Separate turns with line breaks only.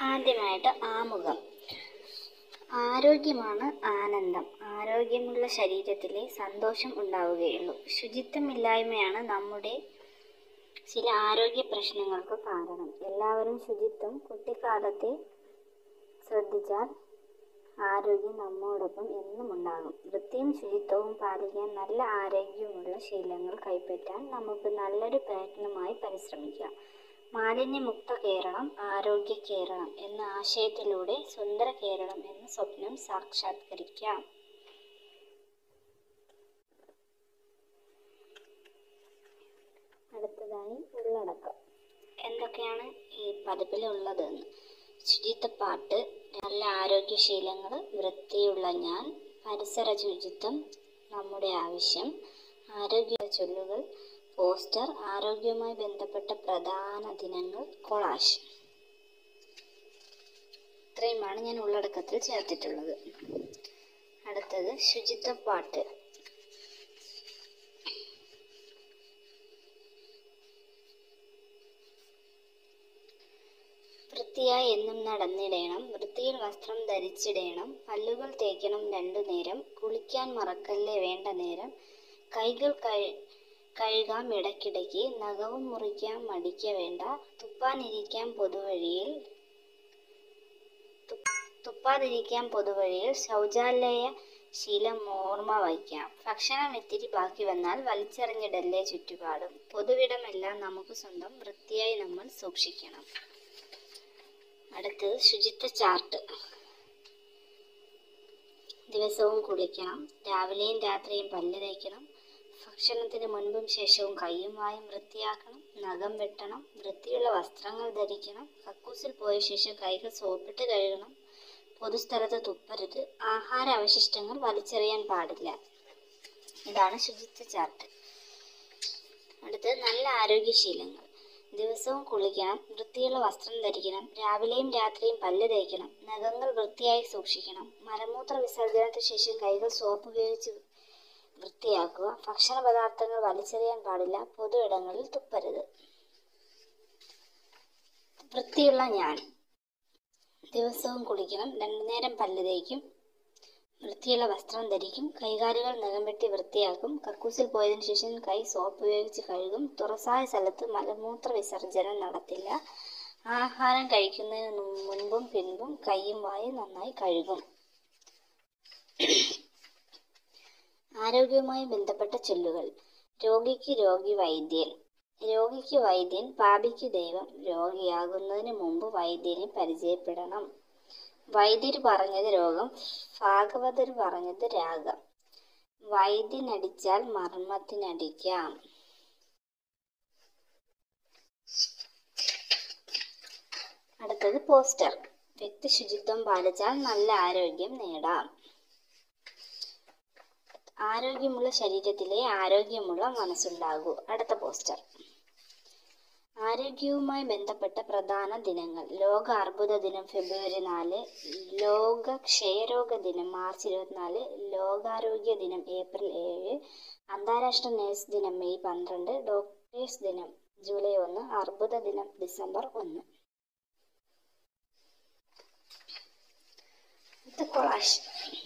ആദ്യമായിട്ട് ആമുഖം ആരോഗ്യമാണ് ആനന്ദം ആരോഗ്യമുള്ള ശരീരത്തിലേ സന്തോഷം ഉണ്ടാവുകയുള്ളൂ ശുചിത്വമില്ലായ്മയാണ് നമ്മുടെ ചില ആരോഗ്യ പ്രശ്നങ്ങൾക്ക് കാരണം എല്ലാവരും ശുചിത്വം കുട്ടിക്കാലത്തെ ശ്രദ്ധിച്ചാൽ ആരോഗ്യം നമ്മോടൊപ്പം എന്നും ഉണ്ടാകും വൃത്തിയും ശുചിത്വവും പാലിക്കാൻ നല്ല ആരോഗ്യമുള്ള ശീലങ്ങൾ കൈപ്പറ്റാൻ നമുക്ക് നല്ലൊരു പ്രയത്നമായി പരിശ്രമിക്കാം മാലിന്യമുക്ത കേരളം ആരോഗ്യ കേരളം എന്ന ആശയത്തിലൂടെ സുന്ദര കേരളം എന്ന സ്വപ്നം സാക്ഷാത്കരിക്കാം അടുത്തതായി ഉള്ളടക്കം എന്തൊക്കെയാണ് ഈ പതിപ്പിലുള്ളതെന്ന് ശുചിത്വപ്പാട്ട് നല്ല ആരോഗ്യശീലങ്ങൾ വൃത്തിയുള്ള ഞാൻ പരിസര ശുചിത്വം നമ്മുടെ ആവശ്യം ആരോഗ്യ ചൊല്ലുകൾ പോസ്റ്റർ ആരോഗ്യവുമായി ബന്ധപ്പെട്ട പ്രധാന ദിനങ്ങൾ കൊളാഷ് ഇത്രയുമാണ് ഞാൻ ഉള്ളടക്കത്തിൽ ചേർത്തിട്ടുള്ളത് അടുത്തത് ശുചിത്വപ്പാട്ട് വൃത്തിയായി എന്നും നടന്നിടണം വൃത്തിയിൽ വസ്ത്രം ധരിച്ചിടണം പല്ലുകൾ തേക്കണം രണ്ടു നേരം കുളിക്കാൻ മറക്കല്ലേ വേണ്ട നേരം കൈകൾ കഴി കഴുകാം ഇടയ്ക്കിടയ്ക്ക് നഖവും മുറിക്കാൻ മടിക്ക വേണ്ട തുപ്പാനിരിക്കാൻ പൊതുവഴിയിൽ തുപ്പാതിരിക്കാൻ പൊതുവഴിയിൽ ശൗചാലയ ശീലം ഓർമ്മ വയ്ക്കാം ഭക്ഷണം ഇത്തിരി ബാക്കി വന്നാൽ വലിച്ചെറിഞ്ഞിടല്ലേ ചുറ്റുപാടും പൊതുവിടമെല്ലാം നമുക്ക് സ്വന്തം വൃത്തിയായി നമ്മൾ സൂക്ഷിക്കണം അടുത്തത് ശുചിത്വ ചാർട്ട് ദിവസവും കുളിക്കണം രാവിലെയും രാത്രിയും പല്ല് തേക്കണം ഭക്ഷണത്തിന് മുൻപും ശേഷവും കൈയും വായും വൃത്തിയാക്കണം നഖം വെട്ടണം വൃത്തിയുള്ള വസ്ത്രങ്ങൾ ധരിക്കണം കക്കൂസിൽ പോയ ശേഷം കൈകൾ സോപ്പിട്ട് കഴുകണം പൊതുസ്ഥലത്ത് തുപ്പരുത് ആഹാര അവശിഷ്ടങ്ങൾ വലിച്ചെറിയാൻ പാടില്ല ഇതാണ് ശുചിത്വ ചാർട്ട് അടുത്തത് നല്ല ആരോഗ്യശീലങ്ങൾ ദിവസവും കുളിക്കണം വൃത്തിയുള്ള വസ്ത്രം ധരിക്കണം രാവിലെയും രാത്രിയും പല്ല് തേക്കണം നഖങ്ങൾ വൃത്തിയായി സൂക്ഷിക്കണം മലമൂത്ര വിസർജനത്തിന് ശേഷം കൈകൾ സോപ്പ് ഉപയോഗിച്ച് വൃത്തിയാക്കുക ഭക്ഷണ പദാർത്ഥങ്ങൾ വലിച്ചെറിയാൻ പാടില്ല പൊതു ഇടങ്ങളിൽ തുപ്പരുത് വൃത്തിയുള്ള ഞാൻ ദിവസവും കുളിക്കണം രണ്ടു നേരം പല്ല് തേക്കും വൃത്തിയുള്ള വസ്ത്രം ധരിക്കും കൈകാലുകൾ നഖം വെട്ടി വൃത്തിയാക്കും കക്കൂസിൽ പോയതിനു ശേഷം കൈ സോപ്പ് ഉപയോഗിച്ച് കഴുകും തുറസായ സ്ഥലത്ത് മലമൂത്ര വിസർജനം നടത്തില്ല ആഹാരം കഴിക്കുന്നതിന് മുൻപും പിൻപും കൈയും വായും നന്നായി കഴുകും ആരോഗ്യവുമായി ബന്ധപ്പെട്ട ചൊല്ലുകൾ രോഗിക്ക് രോഗി വൈദ്യൻ രോഗിക്ക് വൈദ്യൻ പാപിക്ക് ദൈവം രോഗിയാകുന്നതിന് മുമ്പ് വൈദ്യനെ പരിചയപ്പെടണം വൈദ്യർ പറഞ്ഞത് രോഗം ഭാഗവതർ പറഞ്ഞത് രാഗം വൈദ്യനടിച്ചാൽ മർമ്മത്തിനടിക്കാം അടുത്തത് പോസ്റ്റർ വ്യക്തി ശുചിത്വം പാലിച്ചാൽ നല്ല ആരോഗ്യം നേടാം ആരോഗ്യമുള്ള ശരീരത്തിലെ ആരോഗ്യമുള്ള മനസ്സുണ്ടാകൂ അടുത്ത പോസ്റ്റർ ആരോഗ്യവുമായി ബന്ധപ്പെട്ട പ്രധാന ദിനങ്ങൾ ലോക അർബുദ ദിനം ഫെബ്രുവരി നാല് ലോക ക്ഷയരോഗ ദിനം മാർച്ച് ഇരുപത്തിനാല് ലോകാരോഗ്യ ദിനം ഏപ്രിൽ ഏഴ് അന്താരാഷ്ട്ര നേഴ്സ് ദിനം മെയ് പന്ത്രണ്ട് ഡോക്ടേഴ്സ് ദിനം ജൂലൈ ഒന്ന് അർബുദ ദിനം ഡിസംബർ ഒന്ന് കൊളാഷ്